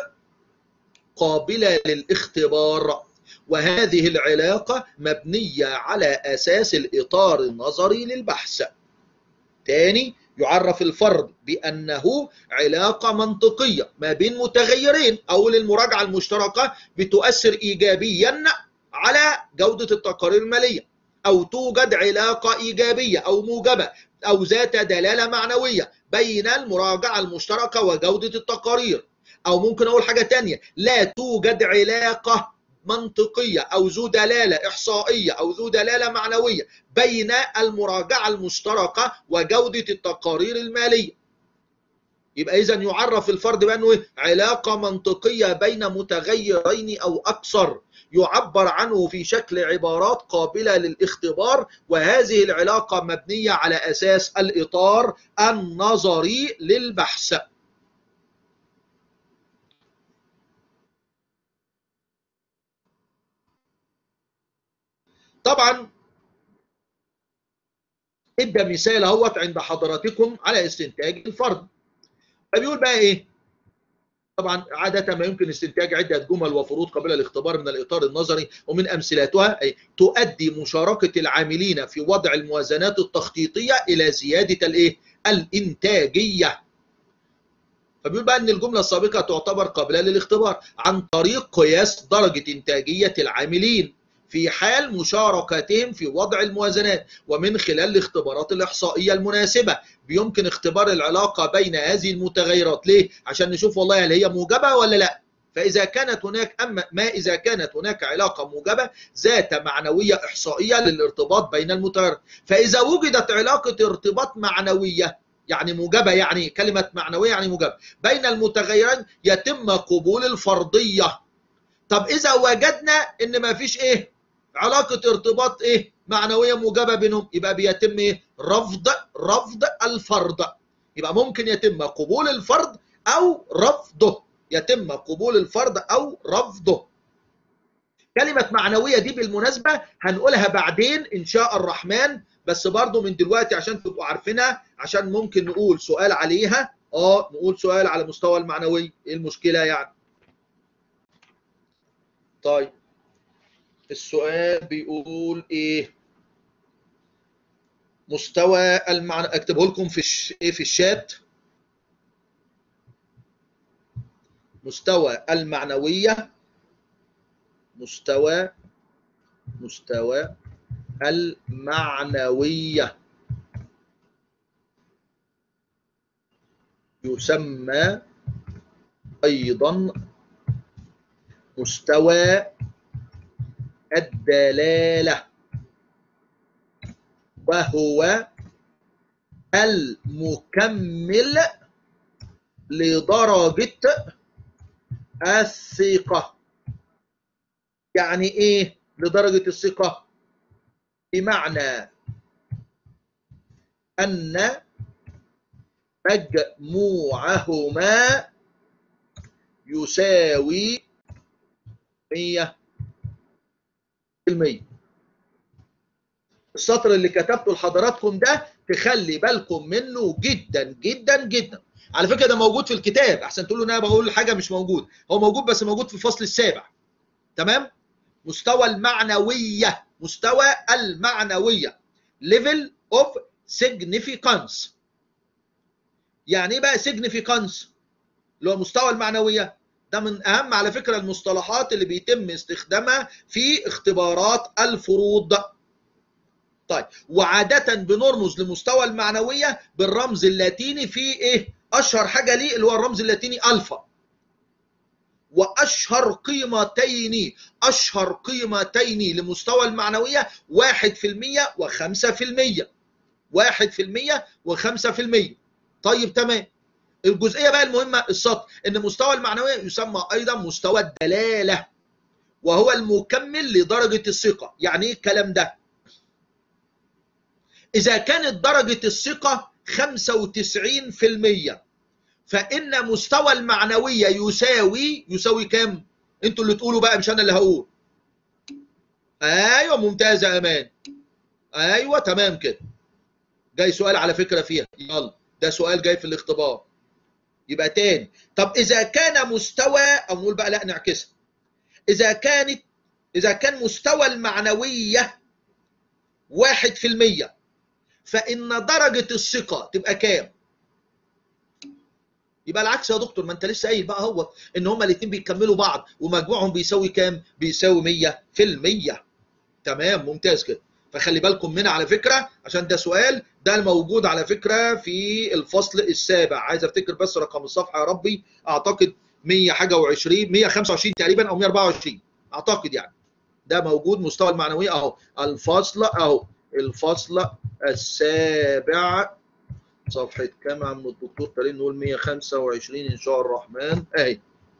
قابله للاختبار وهذه العلاقه مبنيه على اساس الاطار النظري للبحث تاني يعرف الفرد بأنه علاقة منطقية ما بين متغيرين أو للمراجعة المشتركة بتؤثر إيجابيا على جودة التقارير المالية أو توجد علاقة إيجابية أو موجبة أو ذات دلالة معنوية بين المراجعة المشتركة وجودة التقارير أو ممكن أقول حاجة تانية لا توجد علاقة منطقية أو ذو دلالة إحصائية أو ذو دلالة معنوية بين المراجعة المشتركة وجودة التقارير المالية يبقى إذا يعرف الفرد بأنه علاقة منطقية بين متغيرين أو أكثر يعبر عنه في شكل عبارات قابلة للاختبار وهذه العلاقة مبنية على أساس الإطار النظري للبحث طبعا ادى مثال اهوت عند حضراتكم على استنتاج الفرد فبيقول بقى ايه طبعا عادة ما يمكن استنتاج عدة جمل وفروض قبل الاختبار من الإطار النظري ومن أمثلتها أي تؤدي مشاركة العاملين في وضع الموازنات التخطيطية إلى زيادة الإيه؟ الإنتاجية. فبيقول بقى إن الجملة السابقة تعتبر قابلة للاختبار عن طريق قياس درجة إنتاجية العاملين في حال مشاركتهم في وضع الموازنات ومن خلال الاختبارات الإحصائية المناسبة بيمكن اختبار العلاقة بين هذه المتغيرات ليه؟ عشان نشوف والله هل هي موجبة ولا لا فإذا كانت هناك أما ما إذا كانت هناك علاقة موجبة ذات معنوية إحصائية للارتباط بين المتغيرات فإذا وجدت علاقة ارتباط معنوية يعني موجبة يعني كلمة معنوية يعني موجبة بين المتغيرين يتم قبول الفرضية طب إذا وجدنا إن ما فيش إيه علاقة ارتباط ايه معنوية موجبة بينهم يبقى بيتم ايه رفض رفض الفرض يبقى ممكن يتم قبول الفرض او رفضه يتم قبول الفرض او رفضه كلمة معنوية دي بالمناسبة هنقولها بعدين إن شاء الرحمن بس برضو من دلوقتي عشان تبقوا عارفينها عشان ممكن نقول سؤال عليها اه نقول سؤال على مستوى المعنوي ايه المشكلة يعني طيب السؤال بيقول ايه مستوى المعنى اكتبه لكم في الش... ايه في الشات مستوى المعنوية مستوى مستوى المعنوية يسمى أيضا مستوى الدلالة وهو المكمل لدرجة الثقة يعني ايه لدرجة الثقة بمعنى أن مجموعهما يساوي 100 المية السطر اللي كتبته لحضراتكم ده تخلي بالكم منه جدا جدا جدا على فكره ده موجود في الكتاب احسن تقولوا ان انا بقول حاجه مش موجود هو موجود بس موجود في الفصل السابع تمام مستوى المعنويه مستوى المعنويه level of significance يعني ايه بقى significance اللي هو مستوى المعنويه ده من اهم على فكره المصطلحات اللي بيتم استخدامها في اختبارات الفروض طيب وعاده بنرمز لمستوى المعنويه بالرمز اللاتيني في ايه اشهر حاجه ليه اللي هو الرمز اللاتيني الفا واشهر قيمتين اشهر قيمتين لمستوى المعنويه 1% و5% 1% و5% طيب تمام الجزئيه بقى المهمه السطر ان مستوى المعنويه يسمى ايضا مستوى الدلاله وهو المكمل لدرجه الثقه يعني ايه الكلام ده اذا كانت درجه الثقه 95% فان مستوى المعنويه يساوي يساوي كام انتوا اللي تقولوا بقى مش انا اللي هقول ايوه ممتازه يا امان ايوه تمام كده جاي سؤال على فكره فيها يلا ده سؤال جاي في الاختبار يبقى تاني طب اذا كان مستوى او نقول بقى لا نعكسها اذا كانت اذا كان مستوى المعنويه واحد في المية فإن درجة الثقة تبقى كام؟ يبقى العكس يا دكتور ما انت لسه قايل بقى هو ان هما الاثنين بيكملوا بعض ومجموعهم بيساوي كام؟ بيساوي 100% تمام ممتاز كده فخلي بالكم منها على فكره عشان ده سؤال ده الموجود على فكره في الفصل السابع عايز افتكر بس رقم الصفحه يا ربي اعتقد 100 حاجه و20 125 تقريبا او 124 اعتقد يعني ده موجود مستوى المعنويه اهو الفصل اهو الفصل السابع صفحة كام عم الدكتور كريم نقول 125 إن شاء الرحمن أهي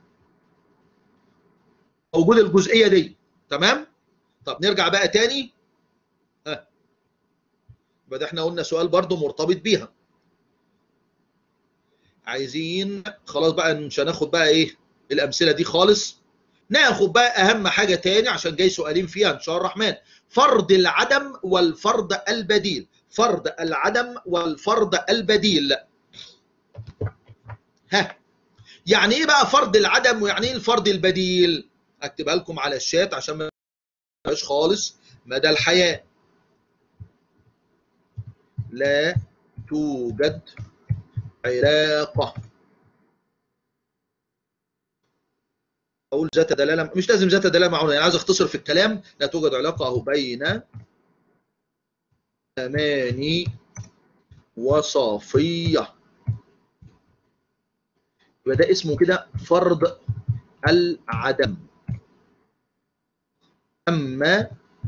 موجود الجزئية دي تمام؟ طب نرجع بقى تاني ها يبقى احنا قلنا سؤال برضو مرتبط بيها عايزين خلاص بقى مش هناخد بقى ايه الامثله دي خالص ناخد بقى اهم حاجه تاني عشان جاي سؤالين فيها ان شاء الرحمن فرض العدم والفرض البديل فرض العدم والفرض البديل ها يعني ايه بقى فرض العدم ويعني ايه الفرض البديل اكتبها لكم على الشات عشان ما تبقاش خالص مدى الحياه لا توجد علاقه اقول ذات دلاله مش لازم ذات دلاله معونه يعني عايز اختصر في الكلام لا توجد علاقه اهو بين اماني وصافيه يبقى ده اسمه كده فرض العدم اما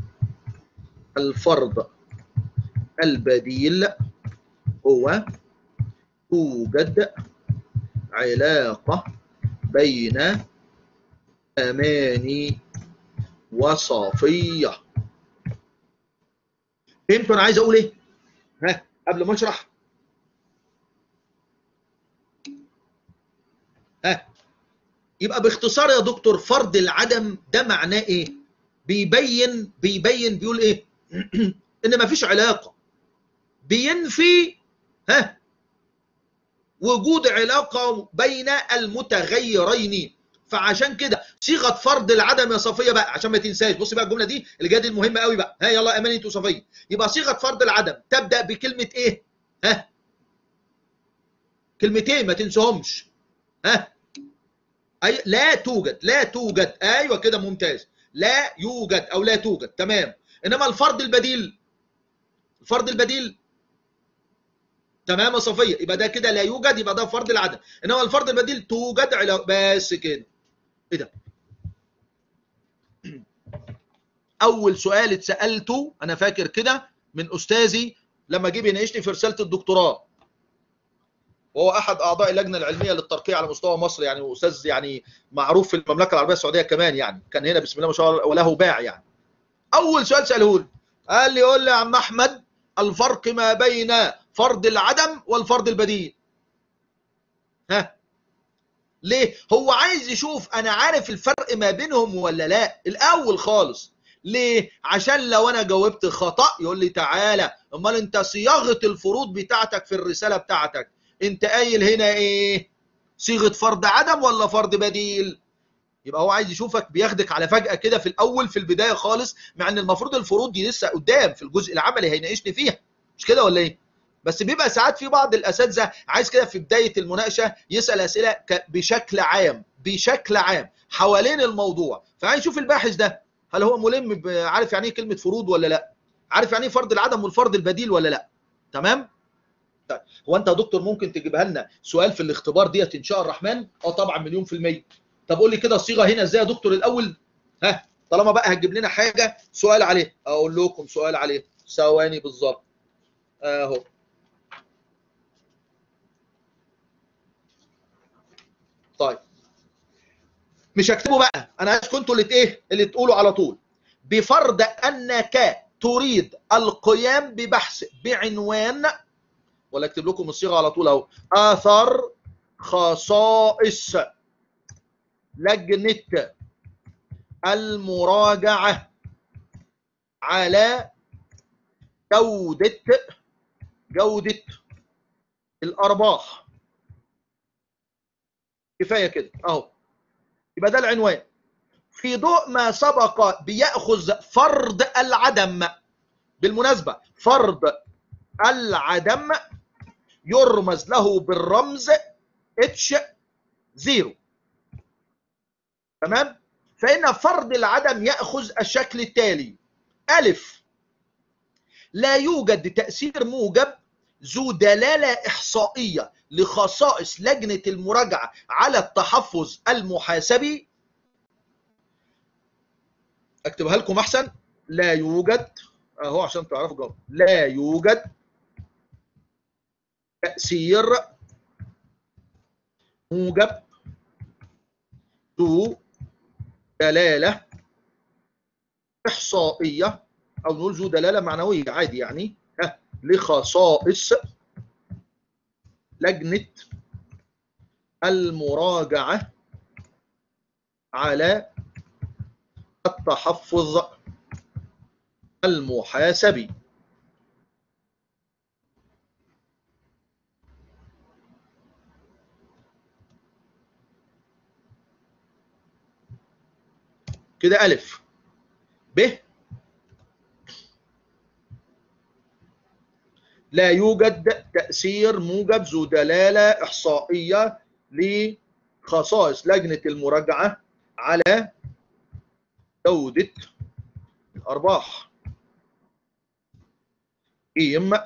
الفرض البديل هو توجد علاقه بين أماني وصافية فهمتوا أنا عايز أقول إيه؟ ها قبل ما أشرح ها يبقى باختصار يا دكتور فرض العدم ده معناه إيه؟ بيبين بيبين بيقول إيه؟ إن مفيش علاقة بينفي ها وجود علاقة بين المتغيرين فعشان كده صيغه فرض العدم يا صفيه بقى عشان ما تنساش بص بقى الجمله دي اللي جايه دي المهمه قوي بقى ها يلا اماني انت وصفيه يبقى صيغه فرض العدم تبدا بكلمه ايه ها كلمتين ما تنساهمش ها أي لا توجد لا توجد ايوه كده ممتاز لا يوجد او لا توجد تمام انما الفرض البديل الفرض البديل تمام يا صفيه يبقى ده كده لا يوجد يبقى ده فرض العدم انما الفرض البديل توجد علاقه بس كده ايه ده اول سؤال اتسالته انا فاكر كده من استاذي لما جه بيناقشني في رساله الدكتوراه وهو احد اعضاء اللجنه العلميه للترقيه على مستوى مصر يعني استاذ يعني معروف في المملكه العربيه السعوديه كمان يعني كان هنا بسم الله ما شاء الله وله باع يعني اول سؤال ساله لي قال لي قول لي يا عم احمد الفرق ما بين فرض العدم والفرض البديل ها ليه هو عايز يشوف انا عارف الفرق ما بينهم ولا لا الاول خالص ليه عشان لو انا جاوبت خطا يقول لي تعالى امال انت صياغه الفروض بتاعتك في الرساله بتاعتك انت قايل هنا ايه صيغه فرض عدم ولا فرض بديل يبقى هو عايز يشوفك بياخدك على فجأة كده في الأول في البداية خالص مع إن المفروض الفروض دي لسه قدام في الجزء العملي هيناقشني فيها مش كده ولا إيه؟ بس بيبقى ساعات في بعض الاساتذه عايز كده في بدايه المناقشه يسال اسئله بشكل عام بشكل عام حوالين الموضوع فعايز يشوف الباحث ده هل هو ملم عارف يعني ايه كلمه فروض ولا لا عارف يعني ايه فرض العدم والفرض البديل ولا لا تمام طيب هو انت يا دكتور ممكن تجيبها لنا سؤال في الاختبار ديت ان شاء الرحمن اه طبعا مليون في الميه طب قول لي كده الصيغه هنا ازاي يا دكتور الاول ها طالما بقى هتجيب لنا حاجه سؤال عليه اقول لكم سؤال عليه ثواني بالظبط اهو طيب مش هكتبه بقى انا عايزكم انتوا اللي ايه اللي تقولوا على طول بفرض انك تريد القيام ببحث بعنوان ولا اكتب لكم الصيغه على طول اهو اثر خصائص لجنه المراجعه على جوده جوده الارباح كفايه كده اهو يبقى ده العنوان في ضوء ما سبق بياخذ فرض العدم بالمناسبه فرض العدم يرمز له بالرمز اتش زيرو تمام فإن فرض العدم يأخذ الشكل التالي ألف لا يوجد تأثير موجب ذو دلالة إحصائية لخصائص لجنة المراجعة على التحفظ المحاسبي اكتبها لكم احسن لا يوجد اهو عشان تعرفوا جواب لا يوجد تأثير موجب ذو دلالة إحصائية أو نقول ذو دلالة معنوية عادي يعني لخصائص لجنة المراجعة على التحفظ المحاسبي كده ألف ب لا يوجد تأثير موجب ذو دلالة إحصائية لخصائص لجنة المراجعة على جودة الأرباح إيم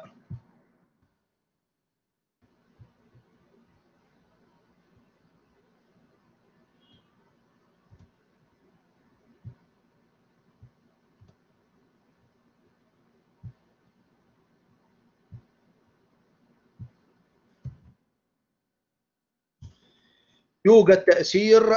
يوجد تأثير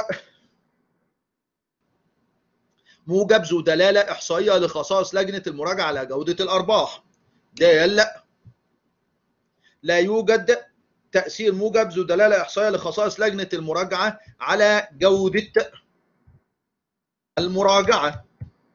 موجب ذو دلالة إحصائية لخصائص لجنة المراجعة على جودة الأرباح دال لا يوجد تأثير موجب ذو دلالة إحصائية لخصائص لجنة المراجعة على جودة المراجعة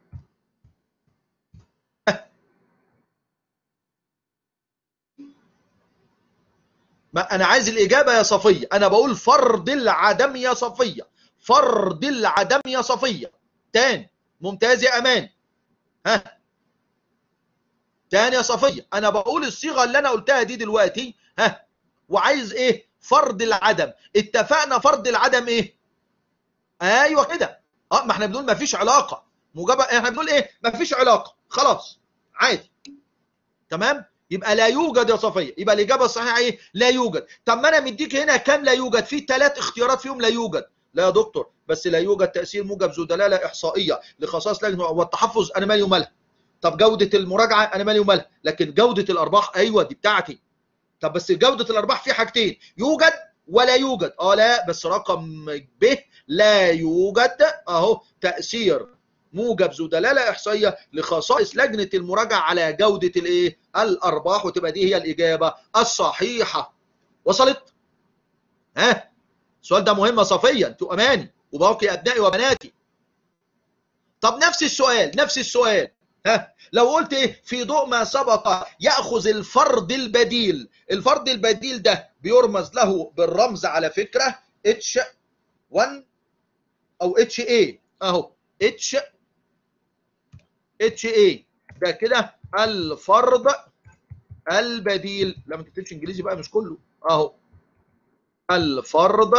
ما أنا عايز الإجابة يا صفية أنا بقول فرض العدم يا صفية فرض العدم يا صفية تاني ممتاز يا أمان ها تاني يا صفية أنا بقول الصيغة اللي أنا قلتها دي دلوقتي ها وعايز إيه فرض العدم اتفقنا فرض العدم إيه أيوة كده اه ما احنا بنقول ما فيش علاقة مجابة احنا بنقول إيه ما فيش علاقة خلاص عادي تمام يبقى لا يوجد يا صفيه يبقى الاجابه الصحيحه ايه لا يوجد طب ما انا مديك هنا كام لا يوجد في ثلاث اختيارات فيهم لا يوجد لا يا دكتور بس لا يوجد تاثير موجب ذو دلاله احصائيه لخصائص لجنه والتحفظ انا مالي ومالها طب جوده المراجعه انا مالي ومالها لكن جوده الارباح ايوه دي بتاعتي طب بس جوده الارباح في حاجتين يوجد ولا يوجد اه لا بس رقم ب لا يوجد اهو تاثير موجب ذو دلاله احصائيه لخصائص لجنه المراجعه على جوده الايه الارباح وتبقى دي هي الاجابه الصحيحه وصلت ها السؤال ده مهم صفيا انتوا اماني وباقي ابنائي وبناتي طب نفس السؤال نفس السؤال ها لو قلت ايه في ضوء ما سبق ياخذ الفرد البديل الفرد البديل ده بيرمز له بالرمز على فكره اتش 1 او اتش اي اهو اتش اتش اي ده كده الفرد البديل لا ما تكتبش انجليزي بقى مش كله اهو الفرد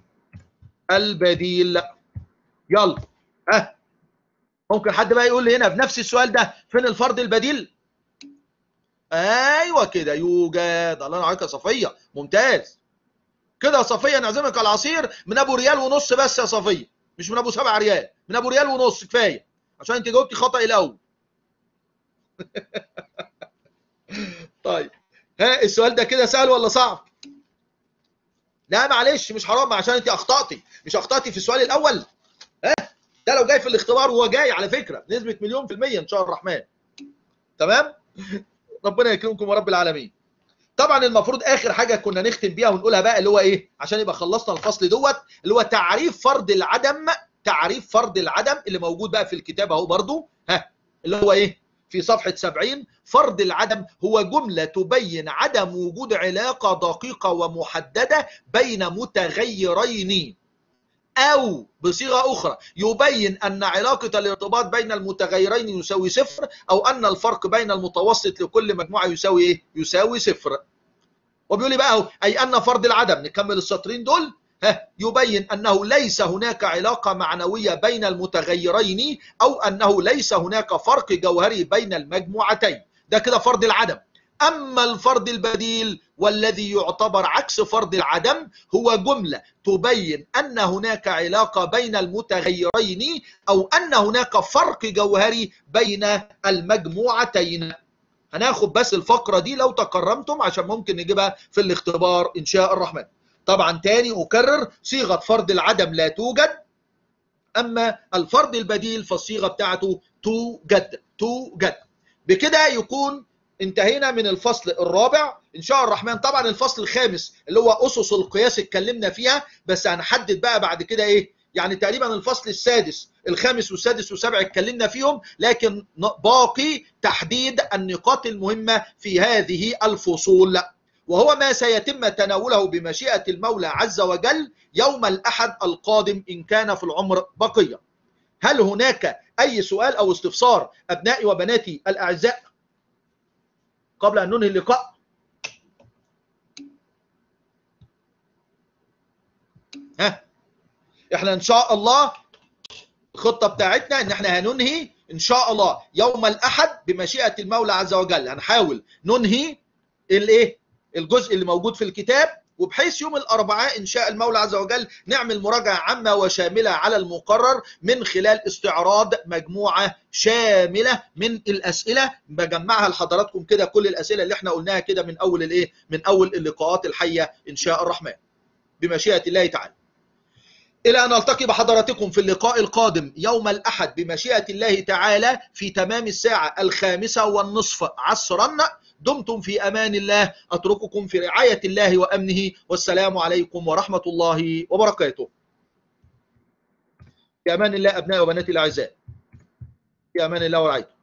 البديل يلا ها ممكن حد بقى يقول لي هنا في نفس السؤال ده فين الفرد البديل ايوه كده يوجد الله ينور عليك يا صفيه ممتاز كده يا صفيه نعزمك على العصير من ابو ريال ونص بس يا صفيه مش من ابو سبع ريال من ابو ريال ونص كفايه عشان انت جاوبتي خطا الاول طيب ها السؤال ده كده سهل ولا صعب لا معلش مش حرام عشان انت اخطاتي مش اخطاتي في السؤال الاول ها ده لو جاي في الاختبار وهو جاي على فكره بنسبه مليون في الميه ان شاء الرحمن تمام ربنا يكرمكم ورب العالمين طبعا المفروض اخر حاجه كنا نختم بيها ونقولها بقى اللي هو ايه عشان يبقى خلصنا الفصل دوت اللي هو تعريف فرض العدم تعريف فرض العدم اللي موجود بقى في الكتاب اهو برضو ها اللي هو ايه في صفحة 70 فرض العدم هو جملة تبين عدم وجود علاقة دقيقة ومحددة بين متغيرين أو بصيغة أخرى يبين أن علاقة الارتباط بين المتغيرين يساوي صفر أو أن الفرق بين المتوسط لكل مجموعة يساوي إيه؟ يساوي صفر وبيقول لي بقى أهو أي أن فرض العدم نكمل السطرين دول ها يبين أنه ليس هناك علاقة معنوية بين المتغيرين أو أنه ليس هناك فرق جوهري بين المجموعتين ده كده فرض العدم أما الفرض البديل والذي يعتبر عكس فرض العدم هو جملة تبين أن هناك علاقة بين المتغيرين أو أن هناك فرق جوهري بين المجموعتين هناخد بس الفقرة دي لو تكرمتم عشان ممكن نجيبها في الاختبار إن شاء الرحمن طبعا تاني أكرر صيغة فرض العدم لا توجد أما الفرض البديل فالصيغة بتاعته توجد توجد بكده يكون انتهينا من الفصل الرابع ان شاء الرحمن طبعا الفصل الخامس اللي هو اسس القياس اتكلمنا فيها بس هنحدد بقى بعد كده ايه يعني تقريبا الفصل السادس الخامس والسادس والسابع اتكلمنا فيهم لكن باقي تحديد النقاط المهمه في هذه الفصول وهو ما سيتم تناوله بمشيئه المولى عز وجل يوم الاحد القادم ان كان في العمر بقيه هل هناك اي سؤال او استفسار ابنائي وبناتي الاعزاء قبل ان ننهي اللقاء ها احنا ان شاء الله الخطه بتاعتنا ان احنا هننهي ان شاء الله يوم الاحد بمشيئه المولى عز وجل هنحاول ننهي الايه الجزء اللي موجود في الكتاب وبحيث يوم الاربعاء ان شاء المولى عز وجل نعمل مراجعه عامه وشامله على المقرر من خلال استعراض مجموعه شامله من الاسئله بجمعها لحضراتكم كده كل الاسئله اللي احنا قلناها كده من اول الايه من اول اللقاءات الحيه ان شاء الرحمن بمشيئه الله تعالى إلى أن نلتقي بحضراتكم في اللقاء القادم يوم الأحد بمشيئة الله تعالى في تمام الساعة الخامسة والنصف عصرا دمتم في أمان الله أترككم في رعاية الله وأمنه والسلام عليكم ورحمة الله وبركاته في أمان الله أبنائي وبناتي الأعزاء في أمان الله ورعايته